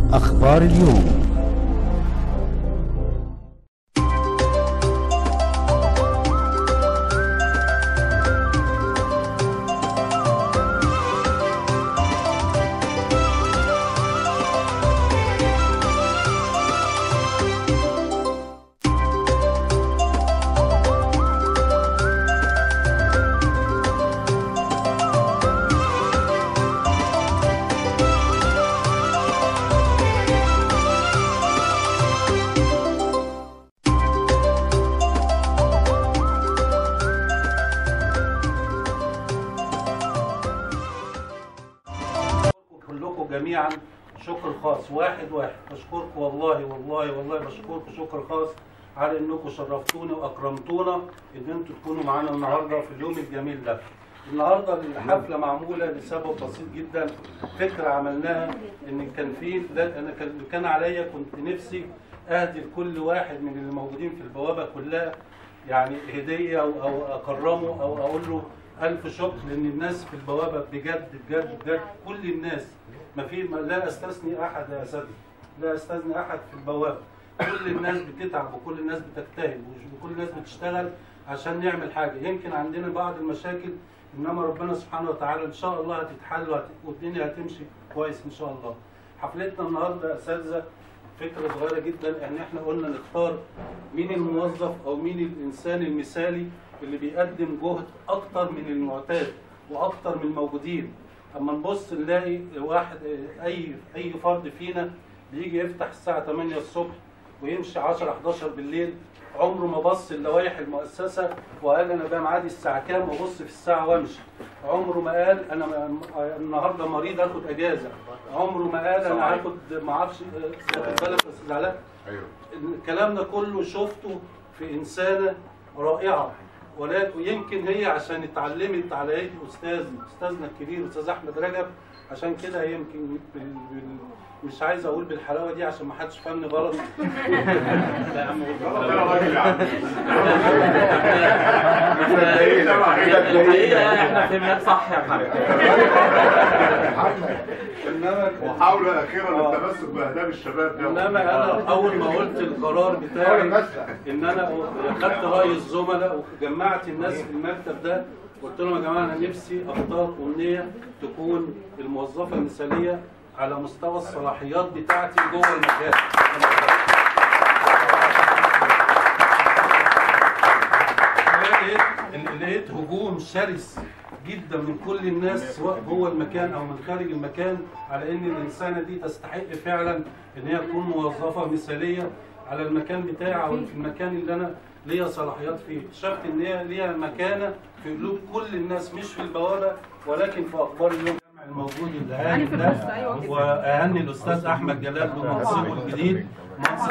أخبار اليوم كلكم جميعا شكر خاص واحد واحد بشكركم والله والله والله بشكركم شكر خاص على انكم شرفتونا واكرمتونا ان انتوا تكونوا معانا النهارده في اليوم الجميل ده. النهارده الحفله معموله لسبب بسيط جدا فكره عملناها ان كان في لا انا كان كان عليا كنت نفسي اهدي لكل واحد من اللي موجودين في البوابه كلها يعني هديه او او اكرمه او اقول له الف شكر لان الناس في البوابه بجد بجد بجد كل الناس ما في ما لا استثني احد يا اساتذه لا استثني احد في البوابه كل الناس بتتعب وكل الناس بتجتهد وكل الناس بتشتغل عشان نعمل حاجه يمكن عندنا بعض المشاكل انما ربنا سبحانه وتعالى ان شاء الله هتتحل وهت- والدنيا هتمشي كويس ان شاء الله حفلتنا النهارده يا اساتذه فكره صغيره جدا ان احنا قلنا نختار مين الموظف او مين الانسان المثالي اللي بيقدم جهد اكتر من المعتاد واكتر من الموجودين اما نبص نلاقي واحد اي اي فرد فينا بيجي يفتح الساعه 8 الصبح ويمشي 10 11 بالليل عمره ما بص لوائح المؤسسه وقال انا بقى معادي الساعه كام وابص في الساعه وامشي عمره ما قال انا م- النهارده مريض اخد اجازه عمره ما قال انا هاخد ما اعرفش واخد بالك يا استاذ علاء ايوه الكلام ده كله شفته في انسانه رائعه ولكن يمكن هي عشان اتعلمت على ايدي استاذ استاذنا الكبير استاذ احمد رجب عشان كده يمكن بال... بال... مش عايز اقول بالحلاوه دي عشان ما حدش فهمني غلط لا يا عم قول انا راجل يا عم الحقيقه احنا فهمناك صح يا محمد انما محاولة أخيرة للتمسك بأهداف الشباب ده انما انا اول ما قلت القرار بتاعي ان انا خدت راي الزملاء وجمعت الناس في المكتب ده قلت لهم يا جماعه انا نفسي اختار امنيه تكون الموظفه المثاليه على مستوى الصلاحيات بتاعتي جوه المكان لقيت لقيت هجوم شرس جدا من كل الناس سواء جوه المكان او من خارج المكان على ان الانسانه دي تستحق فعلا ان هي تكون موظفه مثاليه على المكان بتاعي او في المكان اللي انا ليا صلاحيات فيه اكتشفت ان هي ليها مكانه في قلوب كل الناس مش في البوابه ولكن في اخبار اليوم الموجود الهاني ده واهني الاستاذ احمد جلال بمنصبه الجديد منصب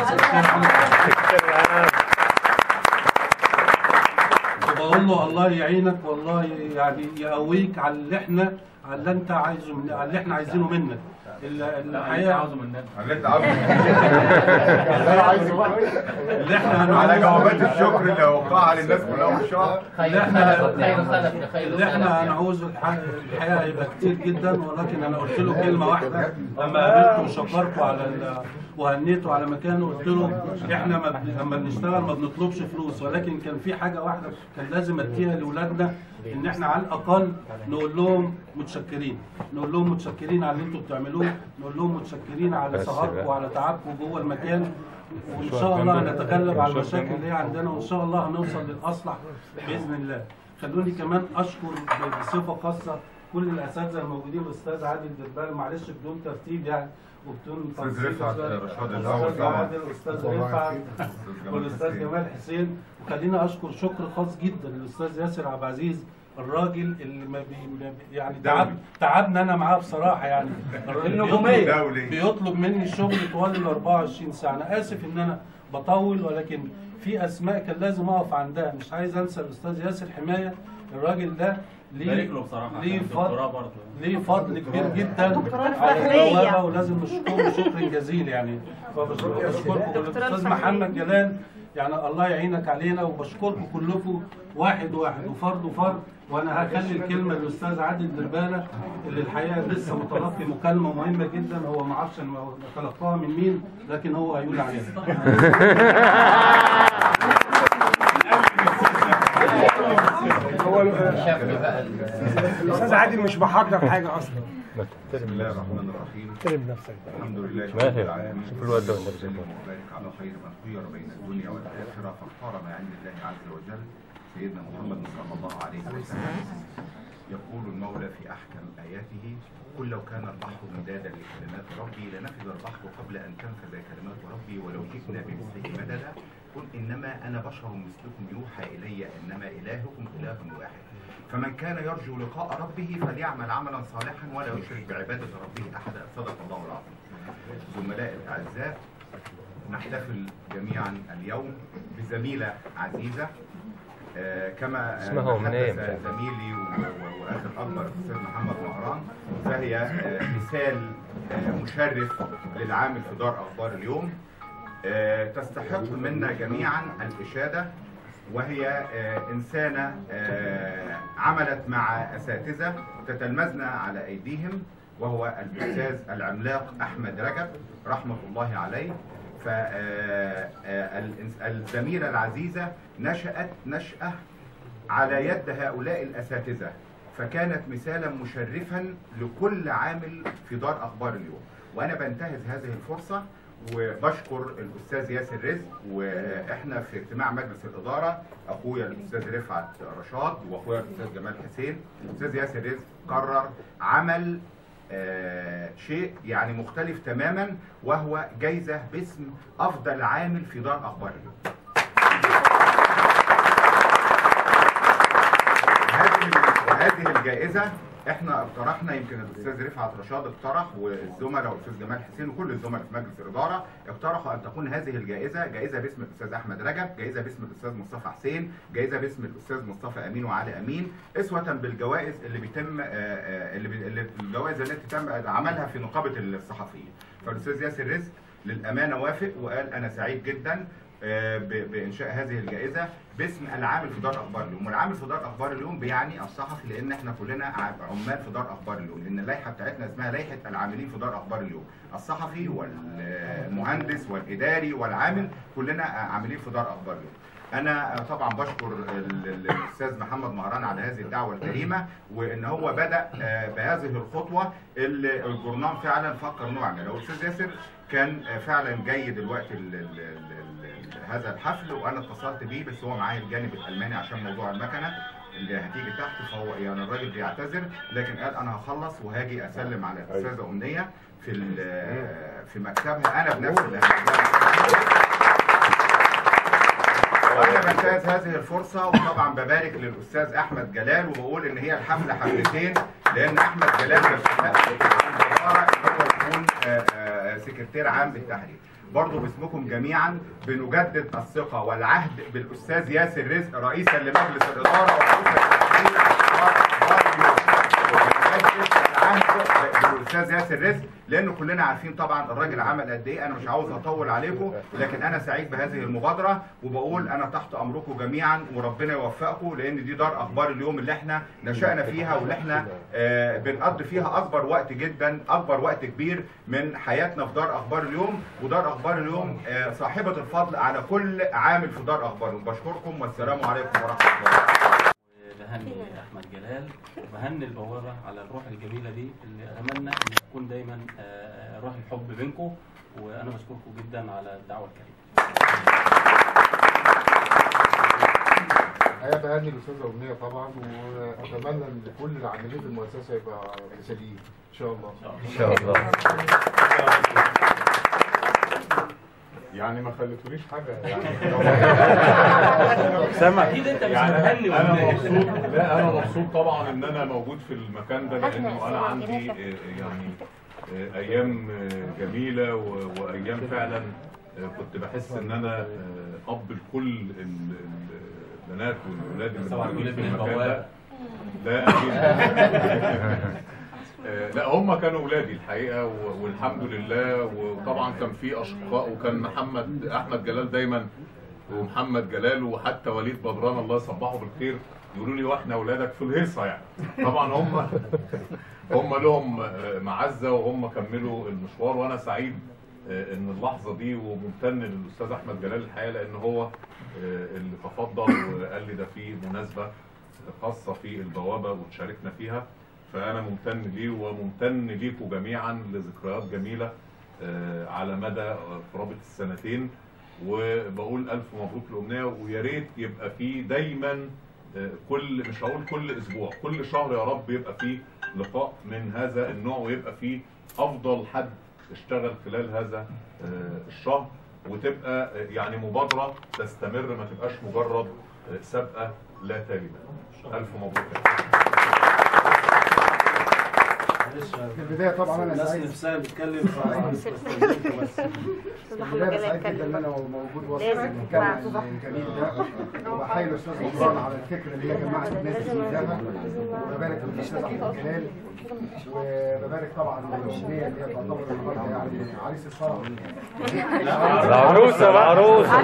وبقول له الله يعينك والله يعني يقويك على اللي احنا على اللي انت عايزه من على اللي احنا عايزينه منك ال- الحقيقه عاوزه منك اللي أنت عاوزه اللي احنا على هنعوزه جوابات الشكر اللي وقعها للناس كلها والشهر اللي احنا اللي احنا هنعوزه الح- الحقيقه هيبقى كتير جدا ولكن انا قلت له كلمه واحده لما قابلته وشكرته على ال- وهنيته على مكانه قلت له احنا ما بن- لما بنشتغل ما بنطلبش فلوس ولكن كان في حاجه واحده كان لازم اديها لاولادنا ان احنا على الاقل نقول لهم متشكرين نقول لهم متشكرين على اللي انتوا بتعملوه نقول لهم متشكرين على سهركم وعلى تعبكم جوه المكان وان شاء الله هنتغلب على المشاكل اللي هي عندنا وان شاء الله هنوصل للاصلح باذن الله خلوني كمان اشكر بصفه خاصه كل الاساتذه الموجودين الاستاذ عادل الدربال معلش بدون ترتيب يعني وبدون أستاذ تنسيق رفعت أستاذ- رشاد الأول الاستاذ طبعا. عادل الاستاذ رفعت والاستاذ جمال حسين وخلينا اشكر شكر خاص جدا للاستاذ ياسر عبد العزيز الراجل اللي ما بي ما بي- يعني تعب تعبنا انا معاه بصراحه يعني الراجل النجومية. بيطلب- دولي. بيطلب مني شغل طوال ال 24 ساعه انا اسف ان انا بطول ولكن في اسماء كان لازم اقف عندها مش عايز انسى الاستاذ ياسر حمايه الراجل ده ليه بارك له بصراحه ليه عشان فضل الدكتوراه برضه ليه فضل كبير جدا دكتوراه على الفخرية. البوابه ولازم نشكره شكر جزيل يعني فبشكركم والاستاذ محمد جلال يعني الله يعينك علينا وبشكركم كلكم واحد واحد وفرد وفرد وانا هخلي الكلمه للاستاذ عادل درباله اللي الحقيقه لسه متلقي مكالمه مهمه جدا هو ما اعرفش أنا تلقاها من مين لكن هو هيقول عليها هو الاستاذ عادل مش محضر حاجه اصلا بسم الله الرحمن الرحيم احترم نفسك الحمد لله رب ماهر. العالمين شوف الواد ده ولا وسلم وبارك على خير من خير بين الدنيا والاخره فاختار ما عند الله عز وجل سيدنا محمد صلى الله عليه وسلم يقول المولى في احكم اياته قل لو كان البحر مدادا لكلمات ربي لنفذ البحر قبل ان تنفذ كلمات ربي ولو جئنا بمثله مددا قل انما انا بشر مثلكم يوحى الي انما الهكم اله واحد فمن كان يرجو لقاء ربه فليعمل عملا صالحا ولا يشرك بعباده ربه احدا صدق الله العظيم زملائي الاعزاء نحتفل جميعا اليوم بزميله عزيزه آه، كما آه، اسمها أمنية. تحدث زميلي و- و- واخي الاكبر الاستاذ محمد مهران فهي آه، مثال آه، مشرف للعامل في دار اخبار اليوم آه، تستحق منا جميعا الاشاده وهي آه، انسانه آه، عملت مع اساتذه تتلمذنا على ايديهم وهو الاستاذ العملاق احمد رجب رحمه الله عليه فالزميله العزيزه نشات نشاه على يد هؤلاء الاساتذه فكانت مثالا مشرفا لكل عامل في دار اخبار اليوم وانا بنتهز هذه الفرصه وبشكر الاستاذ ياسر رزق واحنا في اجتماع مجلس الاداره اخويا الاستاذ رفعت رشاد واخويا الاستاذ جمال حسين الاستاذ ياسر رزق قرر عمل آه شيء يعني مختلف تماما وهو جايزه باسم افضل عامل في دار اخبار اليوم هذه وهذه الجائزه احنا اقترحنا يمكن الاستاذ رفعت رشاد اقترح والزملاء والاستاذ جمال حسين وكل الزملاء في مجلس الاداره اقترحوا ان تكون هذه الجائزه جائزه باسم الاستاذ احمد رجب، جائزه باسم الاستاذ مصطفى حسين، جائزه باسم الاستاذ مصطفى امين وعلي امين، اسوه بالجوائز اللي بيتم آه، آه، اللي بي- اللي- الجوائز التي تم عملها في نقابه الصحفيين. فالاستاذ ياسر رزق للامانه وافق وقال انا سعيد جدا آه، ب- بانشاء هذه الجائزه باسم العامل في دار اخبار اليوم والعامل في دار اخبار اليوم بيعني الصحفي لان احنا كلنا ع- عمال في دار اخبار اليوم لان اللائحه بتاعتنا اسمها لائحه العاملين في دار اخبار اليوم الصحفي والمهندس والاداري والعامل كلنا عاملين في دار اخبار اليوم انا طبعا بشكر ال- ال- الاستاذ محمد مهران على هذه الدعوه الكريمه وان هو بدا آه، بهذه الخطوه اللي الجورنال فعلا فكر انه يعملها والاستاذ ياسر كان آه، فعلا جيد الوقت ال- ال- ال- ال- هذا الحفل وانا اتصلت بيه بس هو معايا الجانب الالماني عشان موضوع المكنه اللي هتيجي تحت فهو يعني الراجل بيعتذر لكن قال انا هخلص وهاجي اسلم على الاستاذه امنيه في ال- في مكتبها انا بنفسي اللي هسلم وانا بنتهز هذه الفرصه وطبعا ببارك للاستاذ احمد جلال وبقول ان هي الحفله حفلتين لان احمد جلال كان الوزاره ان هو يكون آه، آه، سكرتير عام بالتحرير برضه باسمكم جميعا بنجدد الثقه والعهد بالاستاذ ياسر رزق رئيسا لمجلس الاداره ورئيسا بالاستاذ ياسر رزق لانه كلنا عارفين طبعا الراجل عمل قد ايه انا مش عاوز اطول عليكم لكن انا سعيد بهذه المبادره وبقول انا تحت امركم جميعا وربنا يوفقكم لان دي دار اخبار اليوم اللي احنا نشأنا فيها واللي احنا آه بنقضي فيها اكبر وقت جدا اكبر وقت كبير من حياتنا في دار اخبار اليوم ودار اخبار اليوم آه صاحبه الفضل على كل عامل في دار اخبار اليوم بشكركم والسلام عليكم ورحمه الله بهني احمد جلال وبهني البوابه على الروح الجميله دي اللي اتمنى ان تكون دايما آه، روح الحب بينكم وانا بشكركم جدا على الدعوه الكريمه الحقيقه بهني الاستاذه امنيه طبعا واتمنى ان كل العاملين في المؤسسه يبقى مثاليين ان شاء الله ان شاء الله يعني ما خليتوليش حاجه يعني اكيد انت مش يعني هتهني انا ولا إيه؟ مبسوط لا انا مبسوط طبعا ان انا موجود في المكان ده لانه انا عندي آه، يعني آه، ايام آه، جميله و- وايام فعلا آه، كنت بحس ان انا آه، اب لكل ال- ال- البنات والولاد اللي طبعا موجودين في ابن المكان البوابه ده لا اكيد آه، لا هم كانوا ولادي الحقيقه و- والحمد لله وطبعا كان في اشقاء وكان محمد احمد جلال دايما ومحمد جلال وحتى وليد بدران الله يصبحه بالخير يقولوا لي واحنا اولادك في الهيصه يعني طبعا هم هم لهم آه، معزه وهم كملوا المشوار وانا سعيد آه، ان اللحظه دي وممتن للاستاذ احمد جلال الحقيقه لان هو آه، اللي تفضل وقال لي ده في مناسبه خاصه في البوابه وتشاركنا فيها فانا ممتن ليه وممتن ليكم جميعا لذكريات جميله آه، على مدى قرابه السنتين وبقول الف مبروك الامنيه ويا ريت يبقى في دايما آه، كل مش هقول كل اسبوع كل شهر يا رب يبقى في لقاء من هذا النوع ويبقى في افضل حد اشتغل خلال هذا آه، الشهر وتبقى آه، يعني مبادره تستمر ما تبقاش مجرد آه، سابقه لا تاليه الف مبروك معلش في البدايه طبعا انا الناس سعيد نفسها بتتكلم بس في البدايه سعيد جدا ان انا موجود وسط المجتمع الجميل ده وبحيي الاستاذ غفران على الفكره اللي هي جمعت الناس اللي قدامها وببارك للاستاذ احمد جلال وببارك طبعا للامنيه اللي هي تعتبر النهارده يعني عريس الفرح العروسه بقى العروسه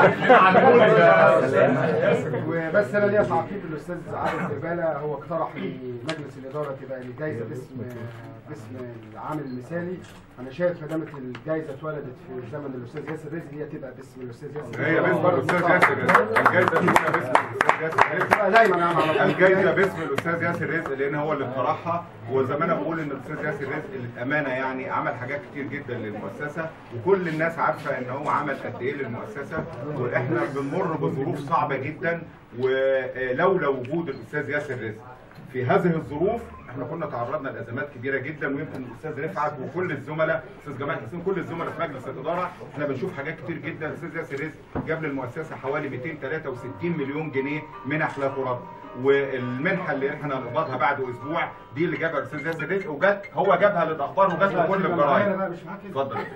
وبس انا ليا تعقيب الاستاذ عادل زباله هو اقترح لمجلس الاداره تبقى الجائزه باسم باسم العامل المثالي انا شايف ما دامت الجائزه اتولدت في زمن الاستاذ ياسر رزق هي تبقى باسم الاستاذ ياسر هي باسم الاستاذ ياسر رزق الجائزه الأولى باسم الاستاذ ياسر رزق تبقى دايما يعني على طول الجائزه باسم الاستاذ ياسر رزق لان هو اللي اقترحها وزي ما انا بقول ان الاستاذ ياسر رزق للامانه يعني عمل حاجات كتير جدا للمؤسسه وكل الناس عارفه ان هو عمل قد ايه للمؤسسه واحنا بنمر بظروف صعبه جدا ولولا وجود الاستاذ ياسر رزق في هذه الظروف احنا كنا تعرضنا لازمات كبيره جدا ويمكن الاستاذ رفعت وكل الزملاء استاذ جمال حسين كل الزملاء في مجلس الاداره احنا بنشوف حاجات كتير جدا الاستاذ ياسر رزق جاب للمؤسسه حوالي 263 مليون جنيه منح لا ترد والمنحه اللي احنا هنقبضها بعد اسبوع دي اللي جابها الاستاذ ياسر رزق وجت هو جابها للاخبار وجت لكل الجرايد بقى مش معاك كده. اتفضل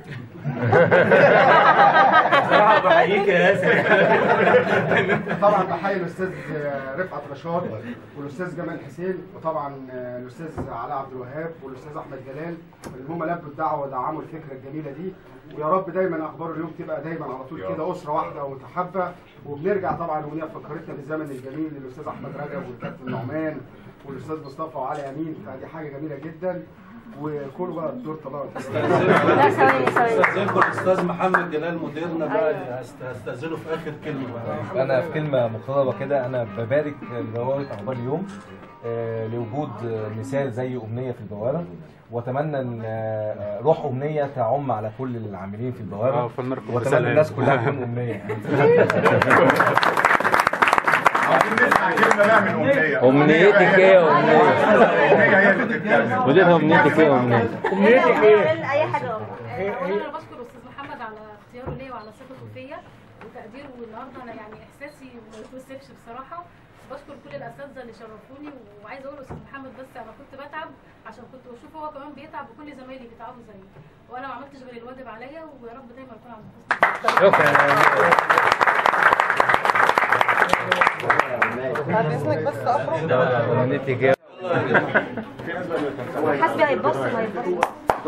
بصراحه بحييك يا ياسر طبعا بحيي الاستاذ رفعت رشاد والاستاذ جمال حسين وطبعا الاستاذ علاء عبد الوهاب والاستاذ احمد جلال اللي هم لبوا الدعوه ودعموا الفكره الجميله دي ويا رب دايما اخبار اليوم تبقى دايما على طول يا رب. كده اسره واحده ومتحابه وبنرجع طبعا الاغنيه فكرتنا بالزمن الجميل للاستاذ احمد رجب والكابتن نعمان والاستاذ مصطفى وعلي امين فدي حاجه جميله جدا وكله بقى الدور طبعا لا ثواني ثواني الاستاذ محمد جلال مديرنا بقى هست- هستاذنه في اخر كلمه بقى انا في كلمه مقتضبه كده انا ببارك لبوابه اخبار اليوم آه، لوجود آه، مثال زي امنيه في البوابه واتمنى ان آه، روح امنيه تعم على كل العاملين في البوابه واتمنى الناس كلها تكون امنيه عاوزين نسمع كلمه بقى من امنيه أمنيتك إيه يا أمنية؟ امنيه هي اللي تتكلم مدير امنيتك ايه يا امنيه اي حاجه اولا انا بشكر الاستاذ محمد على اختياره ليا وعلى ثقته فيا وتقديره والنهارده انا يعني احساسي ما يتوصفش بصراحه بشكر كل الاساتذه اللي شرفوني وعايزه اقول لاستاذ محمد بس انا كنت بتعب عشان كنت بشوف هو كمان بيتعب وكل زمايلي بيتعبوا زيي وانا ما عملتش غير الواجب عليا ويا رب دايما اكون عند حسن امنيتك ايه حسبي هيتبص هيتبص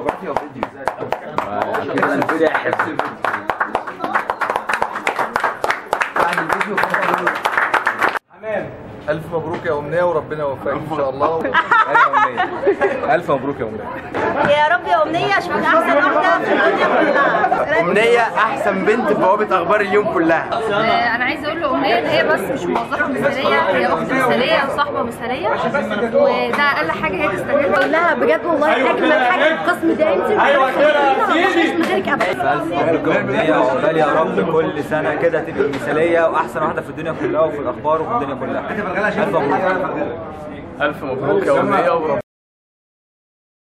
الف مبروك يا امنيه وربنا يوفقك ان شاء الله ايوه امنيه الف مبروك يا امنيه يا رب يا امنيه اشوفك احسن واحده في الدنيا كلها امنيه احسن بنت في بوابه اخبار اليوم كلها انا عايزه اقول له امنيه ان هي بس مش موظفه مثاليه هي اخت مثاليه وصاحبه مثاليه وده اقل حاجه هي تستاهلها لها بجد والله اجمل حاجه في القسم ده انت مش غيرك ابدا الف مبروك يا امنيه وعقبال يا رب كل سنه كده تبقى مثاليه واحسن واحده في الدنيا كلها وفي الاخبار وفي الدنيا كلها الف مبروك الف مبروك يا امنيه وربنا